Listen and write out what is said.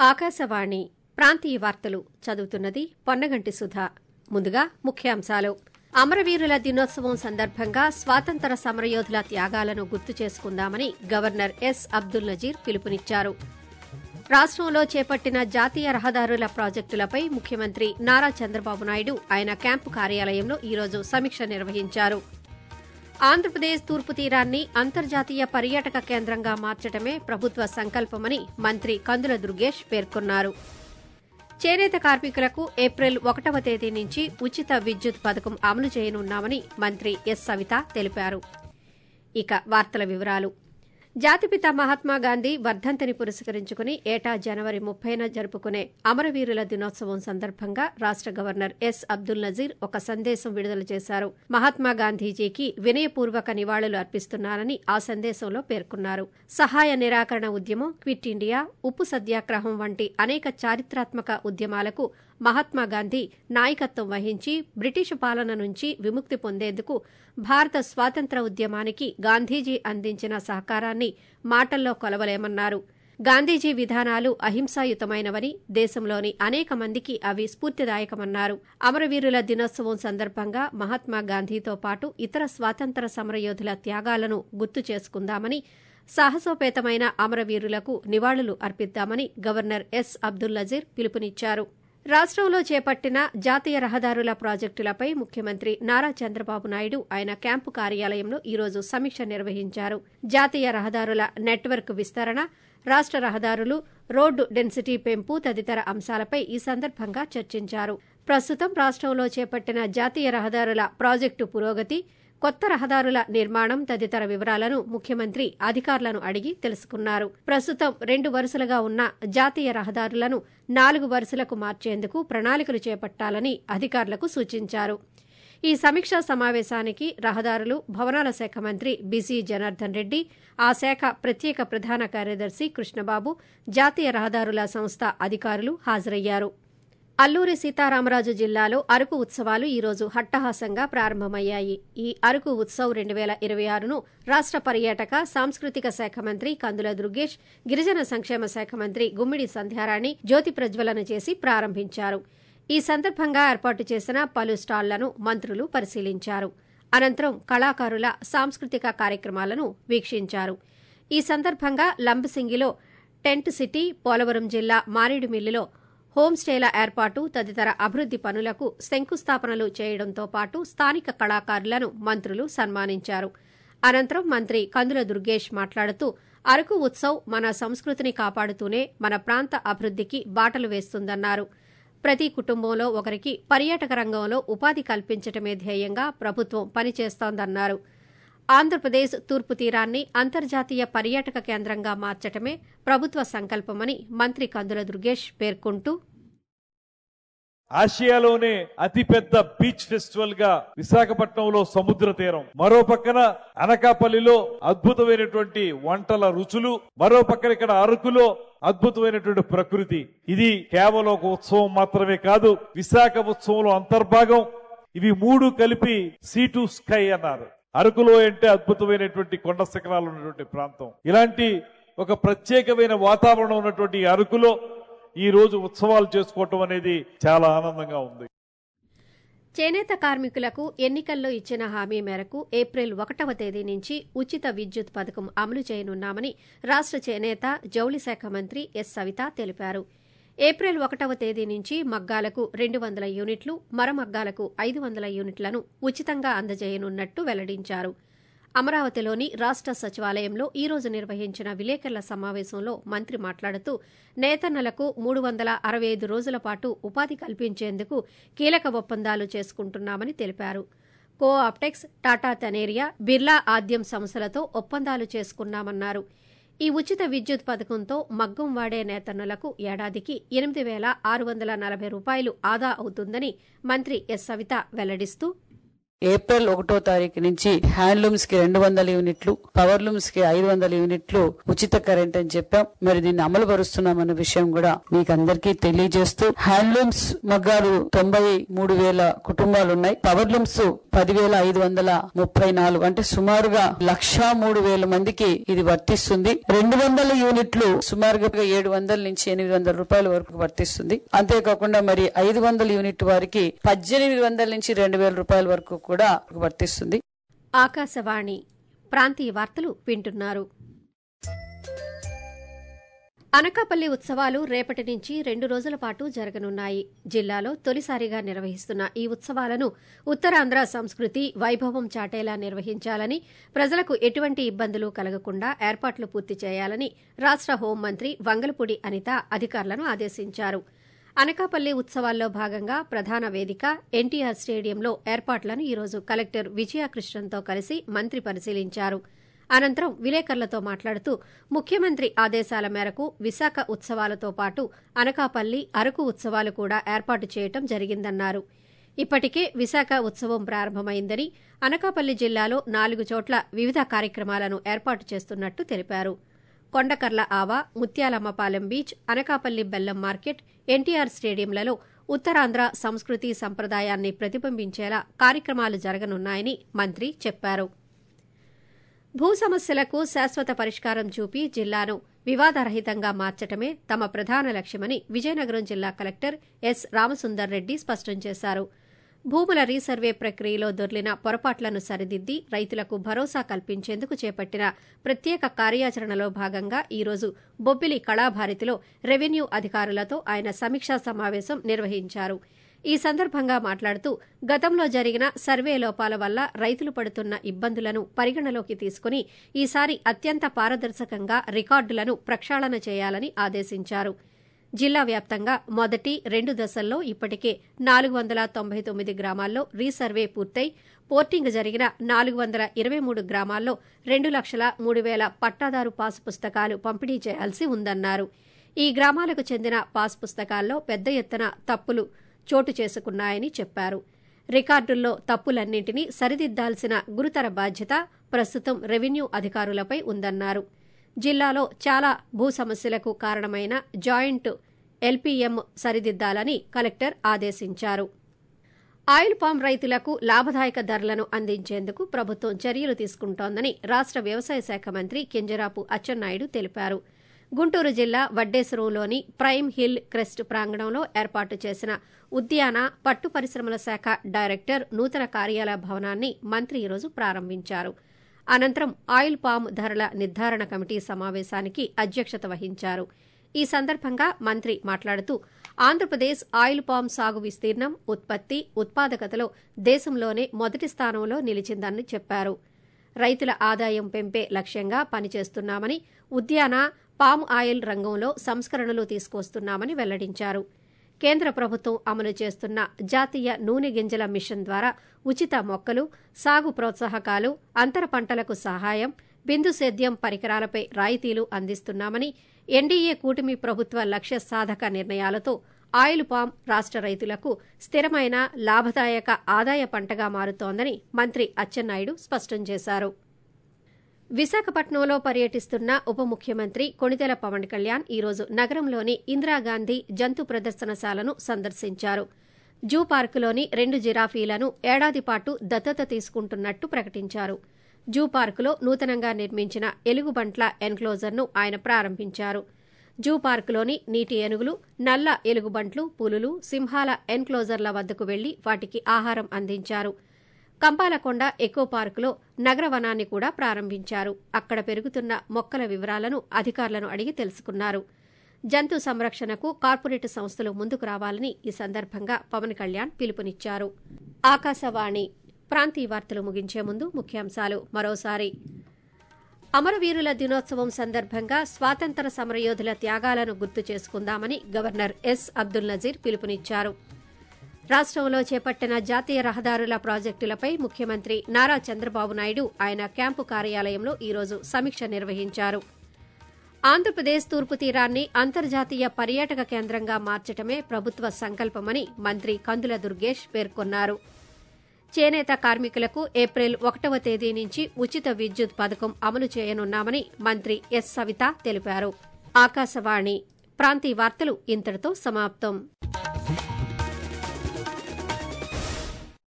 ఆకాశవాణి ప్రాంతీయ వార్తలు చదువుతున్నది పొన్నగంటి సుధా ముందుగా ముఖ్యాంశాలు అమరవీరుల దినోత్సవం సందర్భంగా స్వాతంత్ర సమరయోధుల త్యాగాలను గుర్తు చేసుకుందామని గవర్నర్ ఎస్ అబ్దుల్ నజీర్ పిలుపునిచ్చారు రాష్టంలో చేపట్టిన జాతీయ రహదారుల ప్రాజెక్టులపై ముఖ్యమంత్రి నారా చంద్రబాబు నాయుడు ఆయన క్యాంపు కార్యాలయంలో ఈరోజు సమీక్ష నిర్వహించారు ఆంధ్రప్రదేశ్ తూర్పు తీరాన్ని అంతర్జాతీయ పర్యాటక కేంద్రంగా మార్చడమే ప్రభుత్వ సంకల్పమని మంత్రి కందుల దుర్గేష్ పేర్కొన్నారు చేనేత కార్మికులకు ఏప్రిల్ ఒకటవ తేదీ నుంచి ఉచిత విద్యుత్ పథకం అమలు చేయనున్నామని మంత్రి ఎస్ సవిత తెలిపారు ఇక వార్తల వివరాలు జాతిపిత మహాత్మాగాంధీ వర్ధంతిని పురస్కరించుకుని ఏటా జనవరి ముప్పైన జరుపుకునే అమరవీరుల దినోత్సవం సందర్భంగా రాష్ట గవర్నర్ ఎస్ అబ్దుల్ నజీర్ ఒక సందేశం విడుదల చేశారు మహాత్మాగాంధీజీకి వినయపూర్వక నివాళులు అర్పిస్తున్నానని ఆ సందేశంలో పేర్కొన్నారు సహాయ నిరాకరణ ఉద్యమం క్విట్ ఇండియా ఉప్పు సత్యాగ్రహం వంటి అనేక చారిత్రాత్మక ఉద్యమాలకు మహాత్మాగాంధీ నాయకత్వం వహించి బ్రిటిష్ పాలన నుంచి విముక్తి పొందేందుకు భారత స్వాతంత్ర ఉద్యమానికి గాంధీజీ అందించిన సహకారాన్ని మాటల్లో కొలవలేమన్నారు గాంధీజీ విధానాలు అహింసాయుతమైనవని దేశంలోని అనేక మందికి అవి స్ఫూర్తిదాయకమన్నారు అమరవీరుల దినోత్సవం సందర్భంగా మహాత్మా గాంధీతో పాటు ఇతర స్వాతంత్ర సమరయోధుల త్యాగాలను గుర్తు చేసుకుందామని సాహసోపేతమైన అమరవీరులకు నివాళులు అర్పిద్దామని గవర్నర్ ఎస్ అబ్దుల్ నజీర్ పిలుపునిచ్చారు రాష్టంలో చేపట్టిన జాతీయ రహదారుల ప్రాజెక్టులపై ముఖ్యమంత్రి నారా చంద్రబాబు నాయుడు ఆయన క్యాంపు కార్యాలయంలో ఈరోజు సమీక్ష నిర్వహించారు జాతీయ రహదారుల నెట్వర్క్ విస్తరణ రాష్ట రహదారులు రోడ్డు డెన్సిటీ పెంపు తదితర అంశాలపై ఈ సందర్భంగా చర్చించారు ప్రస్తుతం రాష్టంలో చేపట్టిన జాతీయ రహదారుల ప్రాజెక్టు పురోగతి కొత్త రహదారుల నిర్మాణం తదితర వివరాలను ముఖ్యమంత్రి అధికారులను అడిగి తెలుసుకున్నారు ప్రస్తుతం రెండు వరుసలుగా ఉన్న జాతీయ రహదారులను నాలుగు వరుసలకు మార్చేందుకు ప్రణాళికలు చేపట్టాలని అధికారులకు సూచించారు ఈ సమీక్షా సమావేశానికి రహదారులు భవనాల శాఖ మంత్రి బిసి జనార్దన్ రెడ్డి ఆ శాఖ ప్రత్యేక ప్రధాన కార్యదర్శి కృష్ణబాబు జాతీయ రహదారుల సంస్థ అధికారులు హాజరయ్యారు అల్లూరి సీతారామరాజు జిల్లాలో అరకు ఉత్సవాలు ఈరోజు హట్టహాసంగా ప్రారంభమయ్యాయి ఈ అరకు ఉత్సవ్ రెండు వేల ఇరవై ఆరును రాష్ట పర్యాటక సాంస్కృతిక శాఖ మంత్రి కందుల దుర్గేష్ గిరిజన సంక్షేమ శాఖ మంత్రి గుమ్మిడి సంధ్యారాణి జ్యోతి ప్రజ్వలన చేసి ప్రారంభించారు ఈ సందర్భంగా ఏర్పాటు చేసిన పలు స్టాళ్లను మంత్రులు పరిశీలించారు అనంతరం కళాకారుల సాంస్కృతిక కార్యక్రమాలను వీక్షించారు ఈ సందర్భంగా లంబసింగిలో టెంట్ సిటీ పోలవరం జిల్లా మారేడుమిల్లిలో హోంస్టేల ఏర్పాటు తదితర అభివృద్ది పనులకు శంకుస్థాపనలు చేయడంతో పాటు స్థానిక కళాకారులను మంత్రులు సన్మానించారు అనంతరం మంత్రి కందుల దుర్గేష్ మాట్లాడుతూ అరకు ఉత్సవ్ మన సంస్కృతిని కాపాడుతూనే మన ప్రాంత అభివృద్దికి బాటలు వేస్తుందన్నారు ప్రతి కుటుంబంలో ఒకరికి పర్యాటక రంగంలో ఉపాధి కల్పించటమే ధ్యేయంగా ప్రభుత్వం పనిచేస్తోందన్నారు ఆంధ్రప్రదేశ్ తూర్పు తీరాన్ని అంతర్జాతీయ పర్యాటక కేంద్రంగా మార్చటమే ప్రభుత్వ సంకల్పమని మంత్రి కందుల దుర్గేష్ పేర్కొంటూ ఆసియాలోనే అతిపెద్ద బీచ్ ఫెస్టివల్ గా విశాఖపట్నంలో సముద్ర తీరం మరో పక్కన అనకాపల్లిలో అద్భుతమైనటువంటి వంటల రుచులు మరో పక్కన ఇక్కడ అరకులో అద్భుతమైనటువంటి ప్రకృతి ఇది కేవలం ఒక ఉత్సవం మాత్రమే కాదు విశాఖ ఉత్సవంలో అంతర్భాగం ఇవి మూడు కలిపి సీ టు స్కై అన్నారు అరకులో అంటే అద్భుతమైనటువంటి కొండ శిఖరాలు ఉన్నటువంటి ప్రాంతం ఇలాంటి ఒక ప్రత్యేకమైన వాతావరణం ఉన్నటువంటి ఈ అరకులో ఈ రోజు ఉత్సవాలు చేసుకోవటం అనేది చాలా ఆనందంగా ఉంది చేనేత కార్మికులకు ఎన్నికల్లో ఇచ్చిన హామీ మేరకు ఏప్రిల్ ఒకటవ తేదీ నుంచి ఉచిత విద్యుత్ పథకం అమలు చేయనున్నామని రాష్ట చేనేత జౌళి శాఖ మంత్రి ఎస్ సవిత తెలిపారు ఏప్రిల్ ఒకటవ తేదీ నుంచి మగ్గాలకు రెండు వందల యూనిట్లు మరమగ్గాలకు ఐదు వందల యూనిట్లను ఉచితంగా అందజేయనున్నట్టు వెల్లడించారు అమరావతిలోని రాష్ట సచివాలయంలో ఈ రోజు నిర్వహించిన విలేకరుల సమావేశంలో మంత్రి మాట్లాడుతూ నేతన్నలకు మూడు వందల అరవై ఐదు రోజుల పాటు ఉపాధి కల్పించేందుకు కీలక ఒప్పందాలు చేసుకుంటున్నామని తెలిపారు కో ఆప్టెక్స్ టాటా తనేరియా బిర్లా ఆద్యం సంస్థలతో ఒప్పందాలు చేసుకున్నామన్నారు ఈ ఉచిత విద్యుత్ పథకంతో మగ్గం వాడే నేతన్నులకు ఏడాదికి ఎనిమిది వేల ఆరు వందల నలభై రూపాయలు ఆదా అవుతుందని మంత్రి ఎస్ సవిత వెల్లడిస్తూ ఏప్రిల్ ఒకటో తారీఖు నుంచి హ్యాండ్లూమ్స్ కి రెండు వందల యూనిట్లు పవర్ లూమ్స్ కి ఐదు వందల యూనిట్లు ఉచిత కరెంట్ అని చెప్పాం మరి దీన్ని అమలు పరుస్తున్నామన్న విషయం కూడా మీకు అందరికీ తెలియజేస్తూ హ్యాండ్లూమ్స్ మగ్గాలు తొంభై మూడు వేల కుటుంబాలు ఉన్నాయి పవర్ లూమ్స్ పదివేల ఐదు వందల ముప్పై నాలుగు అంటే సుమారుగా లక్షా మూడు వేల మందికి ఇది వర్తిస్తుంది రెండు వందల యూనిట్లు సుమారుగా ఏడు వందల నుంచి ఎనిమిది వందల రూపాయల వరకు వర్తిస్తుంది అంతేకాకుండా మరి ఐదు వందల యూనిట్ వారికి పద్దెనిమిది వందల నుంచి రెండు వేల రూపాయల వరకు కూడా వర్తిస్తుంది ఆకాశవాణి ప్రాంతీయ వార్తలు వింటున్నారు అనకాపల్లి ఉత్సవాలు రేపటి నుంచి రెండు రోజుల పాటు జరగనున్నాయి జిల్లాలో తొలిసారిగా నిర్వహిస్తున్న ఈ ఉత్సవాలను ఉత్తరాంధ్ర సంస్కృతి వైభవం చాటేలా నిర్వహించాలని ప్రజలకు ఎటువంటి ఇబ్బందులు కలగకుండా ఏర్పాట్లు పూర్తి చేయాలని రాష్ట హోంమంత్రి వంగలపూడి అనిత అధికారులను ఆదేశించారు అనకాపల్లి ఉత్సవాల్లో భాగంగా ప్రధాన వేదిక ఎన్టీఆర్ స్టేడియంలో ఏర్పాట్లను ఈరోజు కలెక్టర్ విజయకృష్ణన్తో కలిసి మంత్రి పరిశీలించారు అనంతరం విలేకరులతో మాట్లాడుతూ ముఖ్యమంత్రి ఆదేశాల మేరకు విశాఖ ఉత్సవాలతో పాటు అనకాపల్లి అరకు ఉత్సవాలు కూడా ఏర్పాటు చేయటం జరిగిందన్నారు ఇప్పటికే విశాఖ ఉత్సవం ప్రారంభమైందని అనకాపల్లి జిల్లాలో నాలుగు చోట్ల వివిధ కార్యక్రమాలను ఏర్పాటు చేస్తున్నట్టు తెలిపారు కొండకర్ల ఆవా ముత్యాలమ్మపాలెం బీచ్ అనకాపల్లి బెల్లం మార్కెట్ ఎన్టీఆర్ స్టేడియంలలో ఉత్తరాంధ్ర సంస్కృతి సంప్రదాయాన్ని ప్రతిబింబించేలా కార్యక్రమాలు జరగనున్నాయని మంత్రి చెప్పారు భూ సమస్యలకు శాశ్వత పరిష్కారం చూపి జిల్లాను వివాదరహితంగా మార్చటమే తమ ప్రధాన లక్ష్యమని విజయనగరం జిల్లా కలెక్టర్ ఎస్ రామసుందర్ రెడ్డి స్పష్టం చేశారు భూముల రీసర్వే ప్రక్రియలో దొర్లిన పొరపాట్లను సరిదిద్ది రైతులకు భరోసా కల్పించేందుకు చేపట్టిన ప్రత్యేక కార్యాచరణలో భాగంగా ఈరోజు బొబ్బిలి కళాభారతిలో రెవెన్యూ అధికారులతో ఆయన సమీక్షా సమావేశం నిర్వహించారు ఈ సందర్భంగా మాట్లాడుతూ గతంలో జరిగిన సర్వే లోపాల వల్ల రైతులు పడుతున్న ఇబ్బందులను పరిగణలోకి తీసుకుని ఈసారి అత్యంత పారదర్శకంగా రికార్డులను ప్రక్షాళన చేయాలని ఆదేశించారు జిల్లా వ్యాప్తంగా మొదటి రెండు దశల్లో ఇప్పటికే నాలుగు వందల తొంభై తొమ్మిది గ్రామాల్లో రీసర్వే పూర్తయి పోర్టింగ్ జరిగిన నాలుగు వందల ఇరవై మూడు గ్రామాల్లో రెండు లక్షల మూడు వేల పట్టాదారు పాస్ పుస్తకాలు పంపిణీ చేయాల్సి ఉందన్నారు ఈ గ్రామాలకు చెందిన పాస్ పుస్తకాల్లో పెద్ద ఎత్తున తప్పులు చోటు చేసుకున్నాయని చెప్పారు రికార్డుల్లో తప్పులన్నింటినీ సరిదిద్దాల్సిన గురుతర బాధ్యత ప్రస్తుతం రెవెన్యూ అధికారులపై ఉందన్నారు జిల్లాలో చాలా భూ సమస్యలకు కారణమైన జాయింట్ ఎల్పీఎం సరిదిద్దాలని కలెక్టర్ ఆదేశించారు ఆయిల్ పామ్ రైతులకు లాభదాయక ధరలను అందించేందుకు ప్రభుత్వం చర్యలు తీసుకుంటోందని రాష్ట వ్యవసాయ శాఖ మంత్రి కింజరాపు అచ్చెన్నాయుడు తెలిపారు గుంటూరు జిల్లా వడ్డేశ్వరంలోని ప్రైమ్ హిల్ క్రెస్ట్ ప్రాంగణంలో ఏర్పాటు చేసిన ఉద్యాన పట్టు పరిశ్రమల శాఖ డైరెక్టర్ నూతన కార్యాలయ భవనాన్ని మంత్రి ఈరోజు ప్రారంభించారు అనంతరం ఆయిల్ పామ్ ధరల నిర్ధారణ కమిటీ సమావేశానికి అధ్యక్షత వహించారు ఈ సందర్భంగా మంత్రి మాట్లాడుతూ ఆంధ్రప్రదేశ్ ఆయిల్ పామ్ సాగు విస్తీర్ణం ఉత్పత్తి ఉత్పాదకతలో దేశంలోనే మొదటి స్థానంలో నిలిచిందని చెప్పారు రైతుల ఆదాయం పెంపే లక్ష్యంగా పనిచేస్తున్నామని ఉద్యాన పామ్ ఆయిల్ రంగంలో సంస్కరణలు తీసుకొస్తున్నామని వెల్లడించారు కేంద్ర ప్రభుత్వం అమలు చేస్తున్న జాతీయ నూనె గింజల మిషన్ ద్వారా ఉచిత మొక్కలు సాగు ప్రోత్సాహకాలు అంతర పంటలకు సహాయం బిందు సేద్యం పరికరాలపై రాయితీలు అందిస్తున్నామని ఎన్డీఏ కూటమి ప్రభుత్వ లక్ష్య సాధక నిర్ణయాలతో ఆయిల్ పామ్ రాష్ట రైతులకు స్థిరమైన లాభదాయక ఆదాయ పంటగా మారుతోందని మంత్రి అచ్చెన్నాయుడు స్పష్టం చేశారు విశాఖపట్నంలో పర్యటిస్తున్న ఉప ముఖ్యమంత్రి కొణిదెల పవన్ కళ్యాణ్ ఈరోజు నగరంలోని ఇందిరాగాంధీ జంతు ప్రదర్శనశాలను సందర్శించారు జూ పార్కులోని రెండు జిరాఫీలను ఏడాది పాటు దత్తత తీసుకుంటున్నట్టు ప్రకటించారు జూ పార్కులో నూతనంగా నిర్మించిన ఎలుగుబంట్ల ఎన్క్లోజర్ను ఆయన ప్రారంభించారు జూ పార్కులోని నీటి ఏనుగులు నల్ల ఎలుగుబంట్లు పులులు సింహాల ఎన్క్లోజర్ల వద్దకు వెళ్లి వాటికి ఆహారం అందించారు కంపాలకొండ ఎకో పార్కులో నగరవనాన్ని కూడా ప్రారంభించారు అక్కడ పెరుగుతున్న మొక్కల వివరాలను అధికారులను అడిగి తెలుసుకున్నారు జంతు సంరక్షణకు కార్పొరేట్ సంస్థలు ముందుకు రావాలని ఈ సందర్భంగా పవన్ కళ్యాణ్ పిలుపునిచ్చారు ఆకాశవాణి ప్రాంతీయ వార్తలు ముగించే ముందు ముఖ్యాంశాలు మరోసారి అమరవీరుల దినోత్సవం సందర్భంగా స్వాతంత్ర సమరయోధుల త్యాగాలను గుర్తు చేసుకుందామని గవర్నర్ ఎస్ అబ్దుల్ నజీర్ పిలుపునిచ్చారు రాష్టంలో చేపట్టిన జాతీయ రహదారుల ప్రాజెక్టులపై ముఖ్యమంత్రి నారా చంద్రబాబు నాయుడు ఆయన క్యాంపు కార్యాలయంలో ఈరోజు సమీక్ష నిర్వహించారు ఆంధ్రప్రదేశ్ తూర్పు తీరాన్ని అంతర్జాతీయ పర్యాటక కేంద్రంగా మార్చటమే ప్రభుత్వ సంకల్పమని మంత్రి కందుల దుర్గేష్ పేర్కొన్నారు చేనేత కార్మికులకు ఏప్రిల్ ఒకటవ తేదీ నుంచి ఉచిత విద్యుత్ పథకం అమలు చేయనున్నామని మంత్రి ఎస్ సవిత తెలిపారు ఆకాశవాణి ప్రాంతీయ వార్తలు ఇంతటితో సమాప్తం